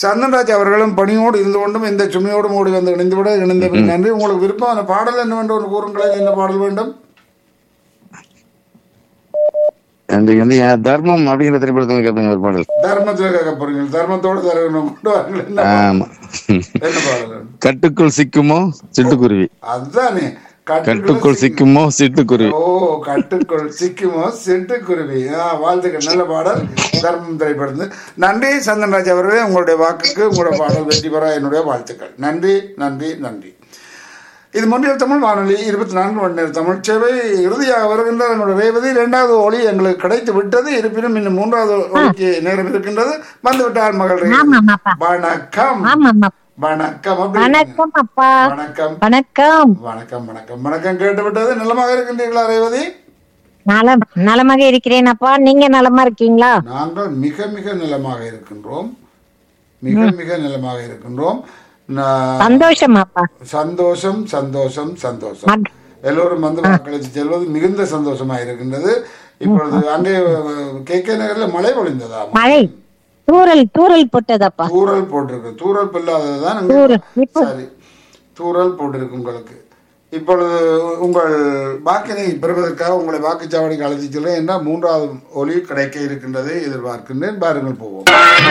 சந்தன்ராஜ் அவர்களும் பணியோடு இருந்து கொண்டும் இந்த சுமையோடும் ஓடி வந்து இணைந்து விட இணைந்த நன்றி உங்களுக்கு விருப்பமான பாடல் என்னவென்று ஒன்று கூறுங்களேன் என்ன பாடல் வேண்டும் எனக்கு வந்து என் தர்மம் அப்படிங்கிற திரைப்படத்துல கேட்பேங்க ஒரு பாடல் தர்மத்தில் கேட்க போறீங்க தர்மத்தோடு தரணும் கொண்டு வாருங்கள் என்ன பாடல்? ஆமா என்ன பாடல் கட்டுக்குள் சிக்குமோ சிட்டுக்குருவி அதுதானே கட்டுக்குள் சிக்குமோ சிட்டுக்குருவி ஓ கட்டுக்குள் சிக்குமோ சிட்டுக்குருவி ஆ, வாழ்த்துக்கள் நல்ல பாடல் தர்மம் திரைப்படத்து நன்றி சந்தன்ராஜ் அவர்களே உங்களுடைய வாக்குக்கு உங்களுடைய பாடல் வெற்றி பெற என்னுடைய வாழ்த்துக்கள் நன்றி நன்றி நன்றி இது முன்னில் தமிழ் வானொலி இருபத்தி நான்கு மணி நேர தமிழ் சேவை இறுதியாக வருகின்ற என்னுடைய ரேவதி இரண்டாவது ஒளி எங்களுக்கு கிடைத்து விட்டது இருப்பினும் இன்னும் மூன்றாவது ஒளிக்கு நேரம் இருக்கின்றது வந்து விட்டார் மகள் ரேவதி. ஆமாம் அப்பா வணக்கம் ஆமாம் அப்பா வணக்கம் அப்படி வணக்கம் அப்பா வணக்கம் வணக்கம் வணக்கம் வணக்கம் வணக்கம் கேட்டு விட்டது நலமாக இருக்கின்றீர்களா ரேவதி நலம் நலமாக இருக்கிறேன் அப்பா நீங்க நலமா இருக்கீங்களா நாங்கள் மிக மிக நலமாக இருக்கின்றோம் மிக மிக நலமாக இருக்கின்றோம் நான் சந்தோஷம் அப்பா சந்தோஷம் சந்தோஷம் சந்தோஷம் மக்- எல்லோரும் வந்து வாக்களித்து செல்வது மிகுந்த சந்தோஷமா இருக்கின்றது இப்பொழுது அங்கே கே கே நகர்ல மழை பொழிந்ததா மழை தூரல் தூரல் போட்டதப்பா தூறல் போட்டிருக்கு தூறல் பில்லாததுதான் அங்கே- தூறல். இப்போ- சரி தூறல் போட்டிருக்கு உங்களுக்கு இப்பொழுது உங்கள் வாக்கினை பெறுவதற்காக உங்களை வாக்குச்சாவடிக்கு அழைத்து செல்ல என்ன மூன்றாவது ஒலி கிடைக்க இருக்கின்றதை எதிர்பார்க்கின்றேன் பாருங்கள் போவோம்